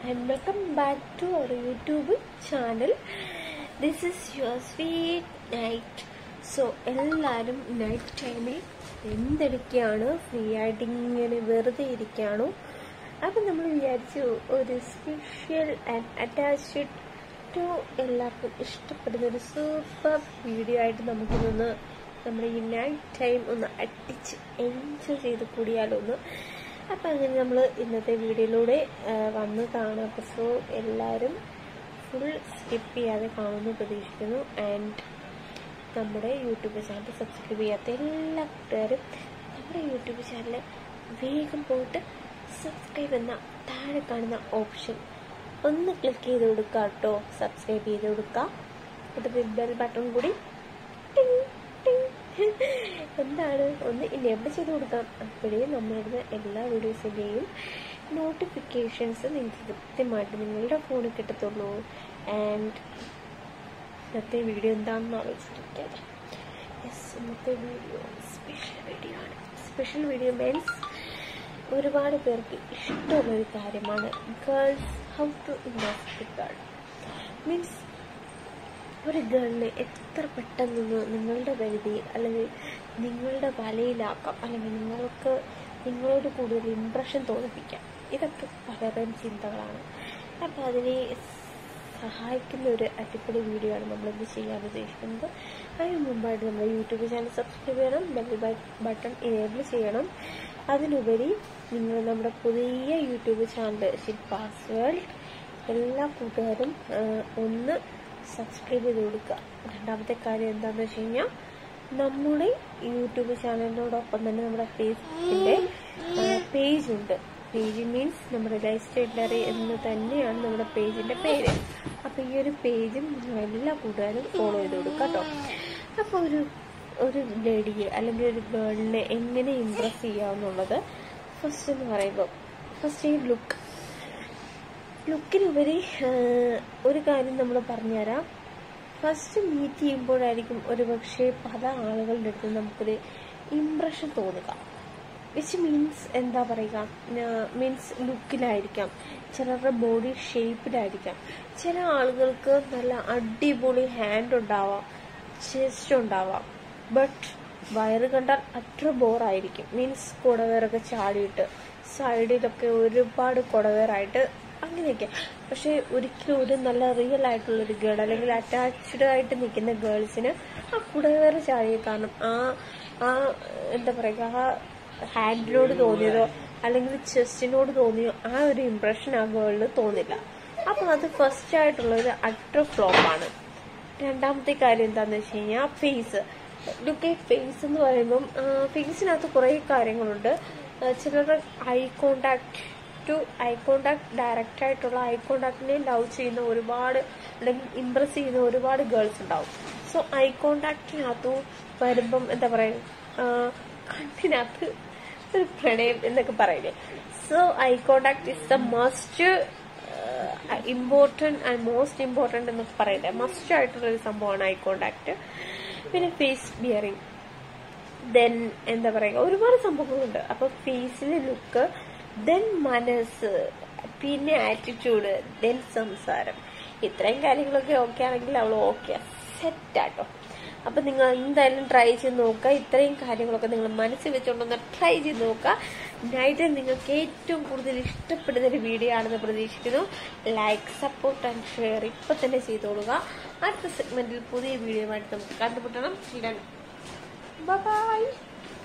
and welcome back to our YouTube channel. This is your sweet night. So എല്ലാവരും night ടൈമിൽ എന്തെടുക്കുകയാണ് free ആയിട്ട് ഇങ്ങനെ വെറുതെ ഇരിക്കുകയാണോ അപ്പം നമ്മൾ വിചാരിച്ചു ഒരു സ്പെഷ്യൽ ആൻഡ് അറ്റാച്ച്ഡ് ടു എല്ലാവർക്കും ഇഷ്ടപ്പെടുന്ന ഒരു സൂപ്പർ വീഡിയോ ആയിട്ട് നമുക്കിതൊന്ന് നമ്മുടെ ഈ നൈറ്റ് ടൈം ഒന്ന് അടിച്ച് എൻജോയ് ചെയ്ത് കൂടിയാലോ ഒന്ന് അപ്പം അങ്ങനെ നമ്മൾ ഇന്നത്തെ വീഡിയോയിലൂടെ ആ, വന്ന് കാണാം അപ്പോൾ സോ എല്ലാവരും ഫുൾ സ്കിപ്പ് ചെയ്യാതെ കാണുമെന്ന് പ്രതീക്ഷിക്കുന്നു ആൻഡ് നമ്മുടെ യൂട്യൂബ് ചാനൽ സബ്സ്ക്രൈബ് ചെയ്യാത്ത എല്ലാ കൂട്ടുകാരും നമ്മുടെ യൂട്യൂബ് ചാനൽ വേഗം പോയിട്ട് സബ്സ്ക്രൈബ് എന്ന താഴെ കാണുന്ന ഓപ്ഷൻ ഒന്ന് ക്ലിക്ക് ചെയ്ത് കൊടുക്കുക കേട്ടോ സബ്സ്ക്രൈബ് ചെയ്ത് കൊടുക്കുക എന്നിട്ട് ബെൽ ബട്ടൺ കൂടി ടിങ് ടിങ് എന്താണ് ഒന്ന് ഇനേബിൾ ചെയ്ത് കൊടുക്കാം അപ്പോഴേ നമ്മളിടുന്ന എല്ലാ വീഡിയോസിൻ്റെയും നോട്ടിഫിക്കേഷൻസ് നിങ്ങൾക്ക് കൃത്യമായിട്ട് നിങ്ങളുടെ ഫോണിൽ കിട്ടത്തുള്ളൂ ആൻഡ് ഇന്നത്തെ വീഡിയോ എന്താണെന്ന് ആലോചിച്ചിരിക്കാതെ യെസ് ഇന്നത്തെ വീഡിയോ സ്പെഷ്യൽ വീഡിയോ ആണ് സ്പെഷ്യൽ വീഡിയോ മീൻസ് ഒരുപാട് പേർക്ക് ഇഷ്ടമുള്ള ഒരു കാര്യമാണ് girls how to invest girl means ഒരു ഗേളിനെ എത്ര പെട്ടെന്ന് നിങ്ങളുടെ പരിധിയിൽ അല്ലെങ്കിൽ നിങ്ങളുടെ വലയിലാക്കാം അല്ലെങ്കിൽ നിങ്ങൾക്ക് നിങ്ങളോട് കൂടുതൽ ഇമ്പ്രഷൻ തോന്നിപ്പിക്കാം ഇതൊക്കെ പലതരം ചിന്തകളാണ് അപ്പോൾ അതിനെ സഹായിക്കുന്ന ഒരു അടിപൊളി വീഡിയോ ആണ് നമ്മളിന്ന് ചെയ്യാൻ ഉദ്ദേശിക്കുന്നത് അതിന് മുമ്പായിട്ട് നമ്മൾ യൂട്യൂബ് ചാനൽ സബ്സ്ക്രൈബ് ചെയ്യണം ബെൽ ബട്ടൺ ഇനേബിൾ ചെയ്യണം അതിനുപരി നിങ്ങൾ നമ്മുടെ പുതിയ യൂട്യൂബ് ചാനൽ ഷിപ്പാസ് വേൾഡ് എല്ലാ കൂട്ടുകാരും ആ, ഒന്ന് സബ്സ്ക്രൈബ് ചെയ്ത് കൊടുക്കുക രണ്ടാമത്തെ കാര്യം എന്താണെന്ന് വെച്ച് കഴിഞ്ഞാൽ നമ്മുടെ യൂട്യൂബ് ചാനലിനോടൊപ്പം തന്നെ നമ്മുടെ ഫേസ്ബുക്കിൻ്റെ പേജ് ഉണ്ട് പേജ് മീൻസ് നമ്മുടെ ലൈഫ് സ്റ്റൈൽ ഡയറി എന്ന് തന്നെയാണ് നമ്മുടെ പേജിൻ്റെ പേര് അപ്പോൾ ഈ ഒരു പേജും നിങ്ങൾ എല്ലാ കൂട്ടുകാരും ഫോളോ ചെയ്ത് കൊടുക്കുക കേട്ടോ അപ്പോൾ ഒരു ഒരു ലേഡിയെ അല്ലെങ്കിൽ ഒരു ഗേളിനെ എങ്ങനെ ഇമ്പ്രസ് ചെയ്യാമെന്നുള്ളത് ഫസ്റ്റ് എന്ന് പറയുമ്പോൾ ഫസ്റ്റ് ഈ ലുക്ക് ലുക്കിനുപരി ഒരു കാര്യം നമ്മൾ പറഞ്ഞുതരാം ഫസ്റ്റ് മീറ്റ് ചെയ്യുമ്പോഴായിരിക്കും ഒരു പക്ഷേ പല ആളുകളുടെ അടുത്ത് നമുക്കൊരു ഇമ്പ്രഷൻ തോന്നുക വിച്ച് മീൻസ് എന്താ പറയുക മീൻസ് ലുക്കിലായിരിക്കാം ചിലരുടെ ബോഡി ഷേപ്പിലായിരിക്കാം ചില ആളുകൾക്ക് നല്ല അടിപൊളി ഹാൻഡ് ഉണ്ടാവാം ചെസ്റ്റ് ഉണ്ടാവാം ബട്ട് വയറ് കണ്ടാൽ അത്ര ബോറായിരിക്കും മീൻസ് കുടവേറൊക്കെ ചാടിയിട്ട് സൈഡിലൊക്കെ ഒരുപാട് കുടവേറായിട്ട് അങ്ങനെയൊക്കെ പക്ഷെ ഒരിക്കലും ഒരു നല്ല റിയൽ ആയിട്ടുള്ള ഒരു ഗേൾ അല്ലെങ്കിൽ അറ്റാച്ച്ഡ് ആയിട്ട് നിൽക്കുന്ന ഗേൾസിന് ആ കുടവേറെ ചാടിയ കാരണം ആ ആ എന്താ പറയുക ആ ഹാൻഡിനോട് തോന്നിയതോ അല്ലെങ്കിൽ ചെസ്റ്റിനോട് തോന്നിയോ ആ ഒരു ഇമ്പ്രഷൻ ആ ഗേളിന് തോന്നില്ല അപ്പൊ അത് ഫസ്റ്റ് ആയിട്ടുള്ള ഒരു അട്ടർ ഫ്ലോപ്പാണ് രണ്ടാമത്തെ കാര്യം എന്താന്ന് വെച്ച് കഴിഞ്ഞാൽ ഫേസ് ലുക്ക് ഫേസ് എന്ന് പറയുമ്പം ഫേസിനകത്ത് കുറേ കാര്യങ്ങളുണ്ട് ആ, ചിലരുടെ eye contact to eye contact direct ആയിട്ടുള്ള ഐ കോണ്ടാക്ടിനെ ലവ് ചെയ്യുന്ന ഒരുപാട് അല്ലെങ്കിൽ ഇമ്പ്രസ് ചെയ്യുന്ന ഒരുപാട് ഗേൾസ് ഉണ്ടാവും സോ ഐ കോണ്ടാക്ടിനകത്തു വരുമ്പം എന്താ പറയുക കണ്ണിനകത്ത് ഒരു പ്രണയം എന്നൊക്കെ പറയില്ലേ so eye contact is the must important and most important എന്നൊക്കെ പറയില്ലേ മസ്റ്റ് ആയിട്ടുള്ള ഒരു സംഭവമാണ് ഐ കോണ്ടാക്ട് പിന്നെ ഫേസ് ബിയറിങ് ദെൻ എന്താ പറയുക ഒരുപാട് സംഭവങ്ങളുണ്ട് അപ്പൊ ഫേസിലെ ലുക്ക് ദെൻ മനസ്സ് പിന്നെ ആറ്റിറ്റ്യൂഡ് ദെൻ സംസാരം ഇത്രയും കാര്യങ്ങളൊക്കെ ഓക്കെ ആണെങ്കിൽ അവൾ ഓക്കെ സെറ്റാട്ടോ അപ്പൊ നിങ്ങൾ എന്തായാലും ട്രൈ ചെയ്ത് നോക്കുക ഇത്രയും കാര്യങ്ങളൊക്കെ നിങ്ങൾ മനസ്സിൽ വെച്ചുകൊണ്ടൊന്ന് ട്രൈ ചെയ്ത് നോക്കുക നൈറ്റ് നിങ്ങൾക്ക് ഏറ്റവും കൂടുതൽ ഇഷ്ടപ്പെടുന്ന ഒരു വീഡിയോ ആണെന്ന് പ്രതീക്ഷിക്കുന്നു ലൈക്ക് സപ്പോർട്ട് ആൻഡ് ഷെയർ ഇപ്പൊ തന്നെ ചെയ്തോളുക അടുത്ത സെഗ്മെന്റിൽ പുതിയ വീഡിയോ ആയിട്ട് നമുക്ക് കണ്ടുമുട്ടണം ബൈ